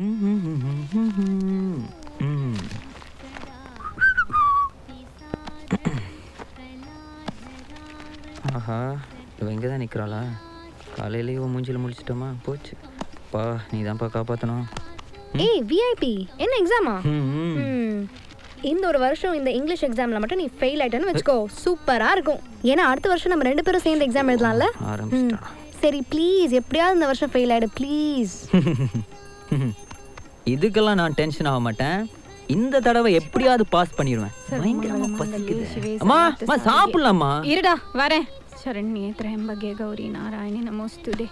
ஆஹா இவன் இங்கே தான் நிற்கிறாளா காலையிலேயே இவன் மூஞ்சில் முடிச்சிட்டோமா போச்சு பா நீ தான்ப்பா காப்பாற்றணும் ஏய் விஐபி என்ன எக்ஸாமா இந்த ஒரு வருஷம் இந்த இங்கிலீஷ் எக்ஸாம்ல மட்டும் நீ ஃபெயில் ஆயிட்டேன்னு வச்சுக்கோ சூப்பரா இருக்கும் ஏன்னா அடுத்த வருஷம் நம்ம ரெண்டு பேரும் சேர்ந்து எக்ஸாம் எழுதலாம்ல ம். சரி ப்ளீஸ் எப்படியாவது இந்த வருஷம் ஃபெயில் ஆயிடு ப்ளீஸ் இதுக்கெல்லாம் நான் டென்ஷன் ஆக மாட்டேன் இந்த தடவை எப்படியாவது பாஸ் பண்ணிடுவேன் பயங்கரமா பசிக்குது அம்மா அம்மா சாப்பிடலாமா இருடா வரேன் சரண்யே திரையம்பகே கௌரி நாராயணி நமோஸ்துதே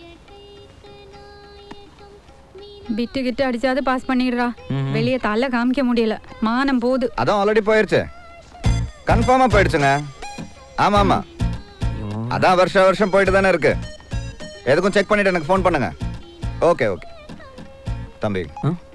பிட்டு கிட்டு அடிச்சாவது பாஸ் பண்ணிடுறா வெளியே தலை காமிக்க முடியல மானம் போகுது அதான் ஆல்ரெடி போயிருச்சு கன்ஃபார்மா போயிடுச்சுங்க ஆமா ஆமா அதான் வருஷம் வருஷம் போயிட்டு தானே இருக்கு எதுக்கும் செக் பண்ணிட்டு எனக்கு ஃபோன் பண்ணுங்க ஓகே ஓகே தம்பி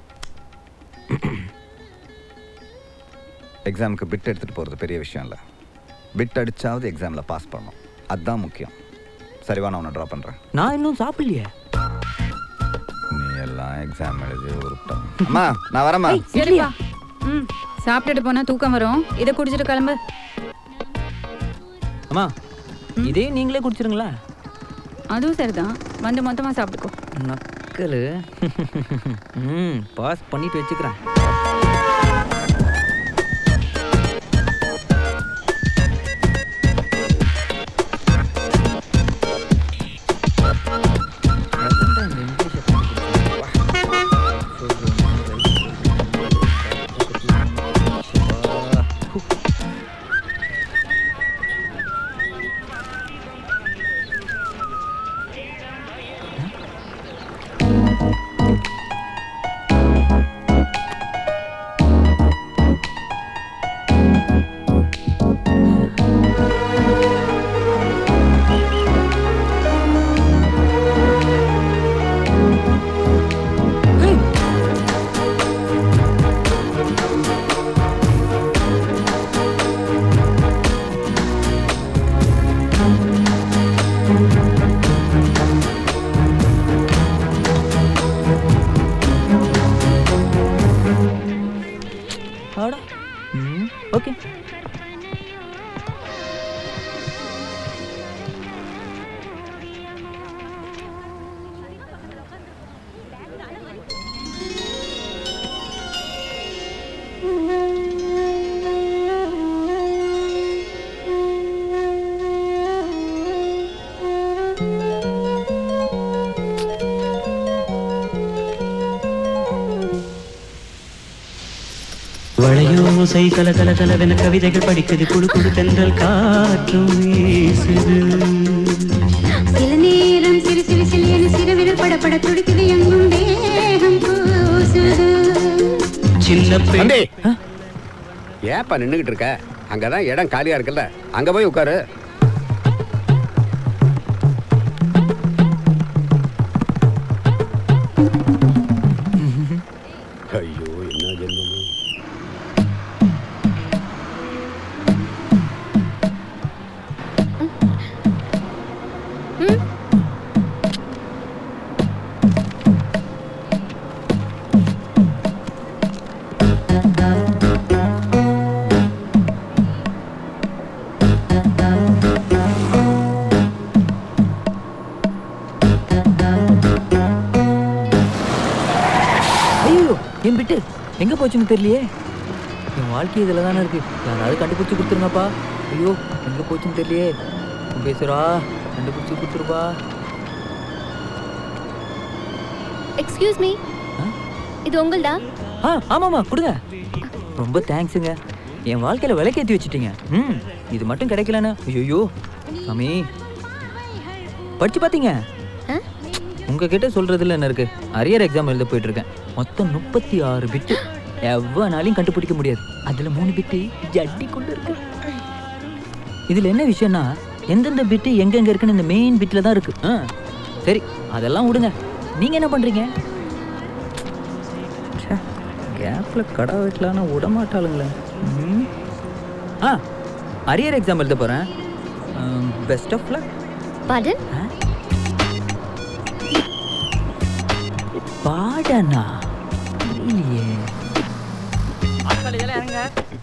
எக்ஸாமுக்கு பிட் எடுத்துட்டு போறது பெரிய விஷயம் இல்லை பிட் அடிச்சாவது எக்ஸாம்ல பாஸ் பண்ணணும் அதுதான் முக்கியம் சரிவா நான் உன்னை ட்ரா பண்றேன் நான் இன்னும் சாப்பிடலையே நீ எல்லாம் எக்ஸாம் எழுதி உருட்டம் அம்மா நான் வரேம்மா சரிப்பா ம் சாப்பிட்டுட்டு போனா தூக்கம் வரும் இதை குடிச்சிட்டு கிளம்பு அம்மா இதே நீங்களே குடிச்சிருங்களா அதுவும் சரிதான் வந்து மொத்தமா சாப்பிட்டுக்கோ நக்கலு ம் பாஸ் பண்ணிட்டு வச்சுக்கிறேன் ஆடா ம் ஓகே வளையோசை கல கல கலவென கவிதைகள் படிக்குது குடு குடு தென்றல் காற்றும் வீசுது சில நேரம் சிறு சிறு சிறு என சிறு விரல் படப்பட துடிக்குது எங்கும் தேகம் பூசுது சின்ன பெண் ஏப்பா நின்றுகிட்டு இருக்க அங்கதான் இடம் காலியா இருக்குல்ல அங்க போய் உட்காரு ஐயோ என்ன ஜென்மம் ஐயோ என் பிட்டு எங்க போச்சுன்னு தெரியலையே என் வாழ்க்கை இதில் தானே இருக்கு யாராவது கண்டுபிடிச்சு கொடுத்துருங்கப்பா ஐயோ எங்க போச்சுன்னு தெரியலையே பேசுறா கண்டுபிடிச்சு கொடுத்துருப்பா எக்ஸ்கியூஸ் மீ இது உங்கள்டா ஆ ஆமாம்மா கொடுங்க ரொம்ப தேங்க்ஸுங்க என் வாழ்க்கையில விலைக்கேற்றி வச்சுட்டீங்க ம் இது மட்டும் கிடைக்கலன்னு ஐயோ சாமி படிச்சு பார்த்தீங்க உங்ககிட்ட சொல்றதுல என்ன இருக்கு அரியர் எக்ஸாம் எழுத போயிட்டு இருக்கேன் மொத்தம் முப்பத்தி ஆறு பிட்டு எவ்வளோனாலையும் கண்டுபிடிக்க முடியாது அதுல மூணு பிட்டு ஜட்டி கொண்டு இருக்கு இதுல என்ன விஷயம்னா எந்தெந்த பிட்டு எங்கெங்க இருக்குன்னு இந்த மெயின் பிட்ல தான் இருக்கு ஆ சரி அதெல்லாம் விடுங்க நீங்க என்ன பண்றீங்க கேப்ல கடை வெட்டலான்னு விட மாட்டாளுங்களே ம். ஆ அரியர் எக்ஸாம் எழுத போறேன் பெஸ்ட் ஆஃப் லக் பாடன் பாடனா தெரியலையே ஆட்கள் இதெல்லாம் இறங்க